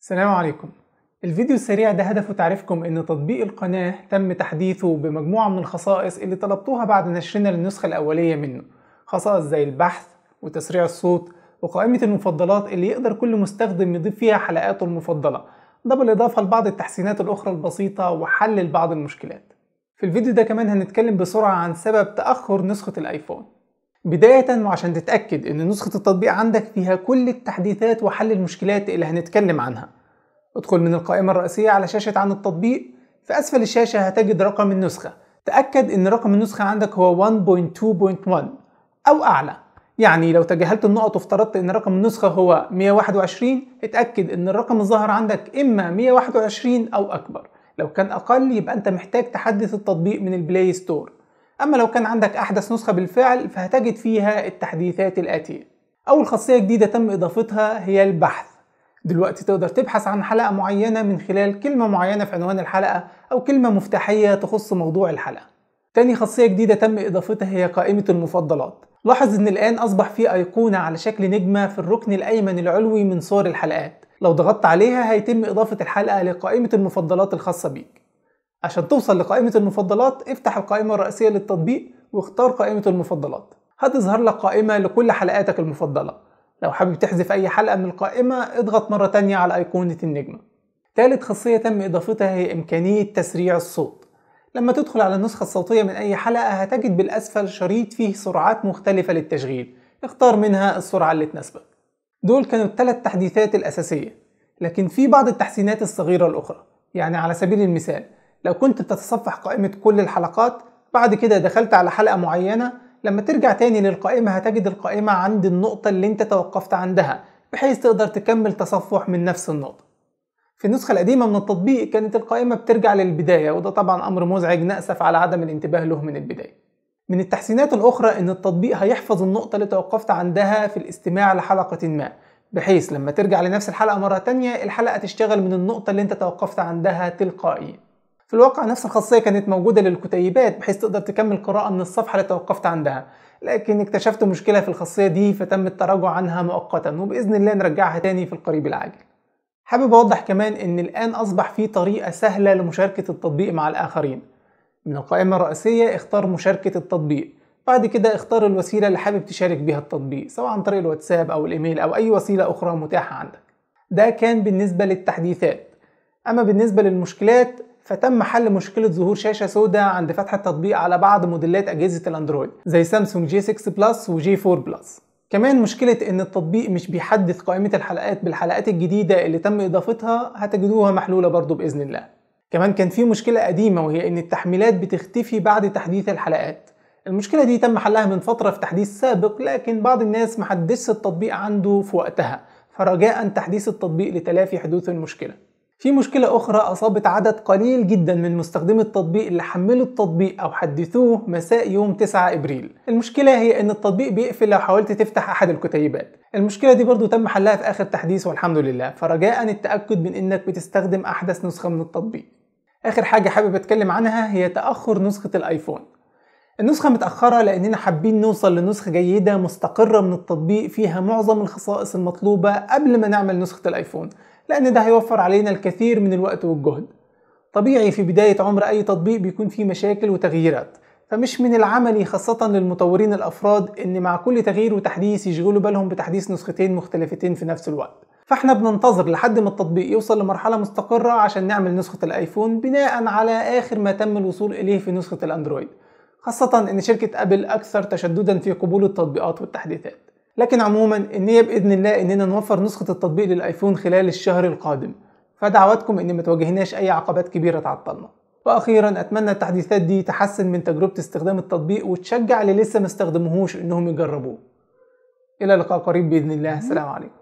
السلام عليكم الفيديو السريع ده هدفه تعريفكم ان تطبيق القناة تم تحديثه بمجموعة من الخصائص اللي طلبتوها بعد نشرنا للنسخة الأولية منه خصائص زي البحث وتسريع الصوت وقائمة المفضلات اللي يقدر كل مستخدم يضيف فيها حلقاته المفضلة ده بالإضافة لبعض التحسينات الأخرى البسيطة وحل بعض المشكلات في الفيديو ده كمان هنتكلم بسرعة عن سبب تأخر نسخة الآيفون بداية وعشان تتأكد إن نسخة التطبيق عندك فيها كل التحديثات وحل المشكلات اللي هنتكلم عنها ادخل من القائمة الرئيسية على شاشة عن التطبيق في أسفل الشاشة هتجد رقم النسخة تأكد إن رقم النسخة عندك هو 1.2.1 أو أعلى يعني لو تجاهلت النقط وافترضت إن رقم النسخة هو 121 اتأكد إن الرقم الظاهر عندك إما 121 أو أكبر لو كان أقل يبقى أنت محتاج تحدث التطبيق من البلاي ستور أما لو كان عندك أحدث نسخة بالفعل فهتجد فيها التحديثات الآتية أول خاصية جديدة تم إضافتها هي البحث دلوقتي تقدر تبحث عن حلقة معينة من خلال كلمة معينة في عنوان الحلقة أو كلمة مفتاحية تخص موضوع الحلقة تاني خاصية جديدة تم إضافتها هي قائمة المفضلات لاحظ إن الآن أصبح في أيقونة على شكل نجمة في الركن الأيمن العلوي من صور الحلقات لو ضغطت عليها هيتم إضافة الحلقة لقائمة المفضلات الخاصة بيك عشان توصل لقائمة المفضلات افتح القائمة الرئيسية للتطبيق واختار قائمة المفضلات هتظهر لك قائمة لكل حلقاتك المفضلة لو حابب تحذف أي حلقة من القائمة اضغط مرة تانية على أيقونة النجمة تالت خاصية تم إضافتها هي إمكانية تسريع الصوت لما تدخل على النسخة الصوتية من أي حلقة هتجد بالأسفل شريط فيه سرعات مختلفة للتشغيل اختار منها السرعة اللي تناسبك دول كانوا الثلاث تحديثات الأساسية لكن في بعض التحسينات الصغيرة الأخرى يعني على سبيل المثال لو كنت بتتصفح قائمة كل الحلقات بعد كده دخلت على حلقة معينة لما ترجع تاني للقائمة هتجد القائمة عند النقطة اللي انت توقفت عندها بحيث تقدر تكمل تصفح من نفس النقطة في النسخة القديمة من التطبيق كانت القائمة بترجع للبداية وده طبعا أمر مزعج نأسف على عدم الانتباه له من البداية من التحسينات الأخرى إن التطبيق هيحفظ النقطة اللي توقفت عندها في الاستماع لحلقة ما بحيث لما ترجع لنفس الحلقة مرة تانية الحلقة تشتغل من النقطة اللي انت توقفت عندها تلقائيا في الواقع نفس الخاصية كانت موجودة للكتيبات بحيث تقدر تكمل قراءة من الصفحة اللي توقفت عندها لكن اكتشفت مشكلة في الخاصية دي فتم التراجع عنها مؤقتا وبإذن الله نرجعها تاني في القريب العاجل حابب أوضح كمان إن الآن أصبح في طريقة سهلة لمشاركة التطبيق مع الآخرين من القائمة الرئيسية اختار مشاركة التطبيق بعد كده اختار الوسيلة اللي حابب تشارك بيها التطبيق سواء عن طريق الواتساب أو الإيميل أو أي وسيلة أخرى متاحة عندك ده كان بالنسبة للتحديثات أما بالنسبة للمشكلات فتم حل مشكلة ظهور شاشة سوداء عند فتح التطبيق على بعض موديلات أجهزة الأندرويد زي سامسونج جي 6 بلس وجي 4 بلس كمان مشكلة إن التطبيق مش بيحدث قائمة الحلقات بالحلقات الجديدة اللي تم إضافتها هتجدوها محلولة برضو بإذن الله كمان كان في مشكلة قديمة وهي إن التحميلات بتختفي بعد تحديث الحلقات المشكلة دي تم حلها من فترة في تحديث سابق لكن بعض الناس محدثش التطبيق عنده في وقتها فرجاء تحديث التطبيق لتلافي حدوث المشكلة في مشكلة أخرى أصابت عدد قليل جدا من مستخدمي التطبيق اللي حملوا التطبيق أو حدثوه مساء يوم 9 إبريل المشكلة هي إن التطبيق بيقفل لو حاولت تفتح أحد الكتيبات المشكلة دي برضو تم حلها في آخر تحديث والحمد لله فرجاء التأكد من إنك بتستخدم أحدث نسخة من التطبيق آخر حاجة حابب أتكلم عنها هي تأخر نسخة الآيفون النسخة متأخرة لأننا حابين نوصل لنسخة جيدة مستقرة من التطبيق فيها معظم الخصائص المطلوبة قبل ما نعمل نسخة الآيفون لأن ده هيوفر علينا الكثير من الوقت والجهد طبيعي في بداية عمر أي تطبيق بيكون فيه مشاكل وتغييرات فمش من العملي خاصة للمطورين الأفراد إن مع كل تغيير وتحديث يشغلوا بالهم بتحديث نسختين مختلفتين في نفس الوقت فاحنا بننتظر لحد ما التطبيق يوصل لمرحلة مستقرة عشان نعمل نسخة الآيفون بناء على آخر ما تم الوصول إليه في نسخة الأندرويد خاصة إن شركة أبل أكثر تشددا في قبول التطبيقات والتحديثات لكن عموما النية بإذن الله إننا نوفر نسخة التطبيق للآيفون خلال الشهر القادم فدعواتكم إن ما تواجهناش أي عقبات كبيرة تعطلنا وأخيرا أتمنى التحديثات دي تحسن من تجربة استخدام التطبيق وتشجع اللي لسه ما استخدموهوش إنهم يجربوه إلى لقاء قريب بإذن الله السلام عليكم